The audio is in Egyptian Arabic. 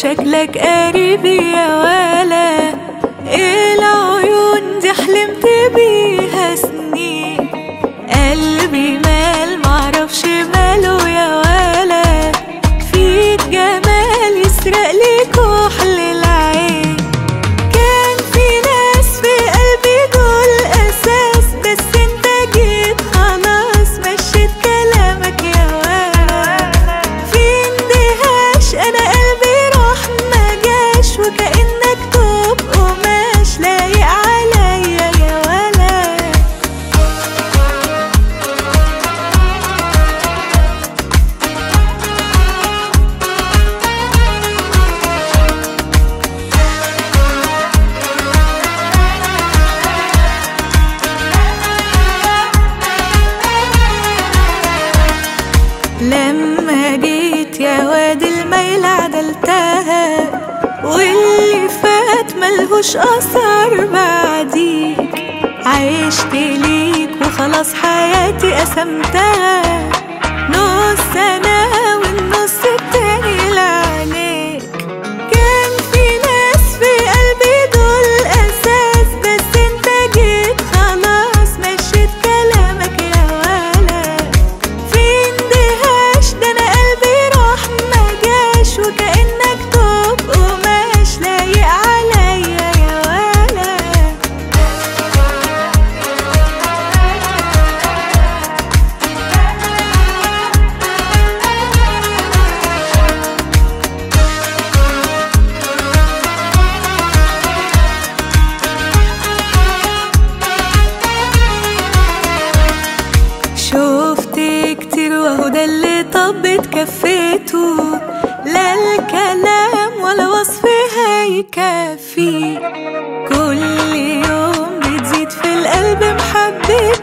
شكلك قريبي يا ولا ايه العيون دي حلمت بيها سنين قلبي مال معرفش ماله يا ولا فيك جمال يسرق لي كحل العين كان في ناس في قلبي دول اساس بس انت جيت خلاص مشيت كلامك يا ولا في اندهاش انا قلبي راح ما جاش وكانك توب قماش لايق عليا يا ولا لما جيت يا واد الميل عدلتها واللي فات ملهوش أثر بعديك عشت ليك وخلاص حياتي قسمتها نص أنا والنص التاني لعليك كان في ناس في قلبي دول أساس بس انت جيت خلاص مشيت كلامك يا ولا في اندهاش ده انا قلبي راح ما جاش وكأنك توب قماش لايق عليا يا ولا شفت كتير وهو ده اللي طبت كفيته لا الكلام ولا وصف هيكفي كل يوم بتزيد في القلب محبته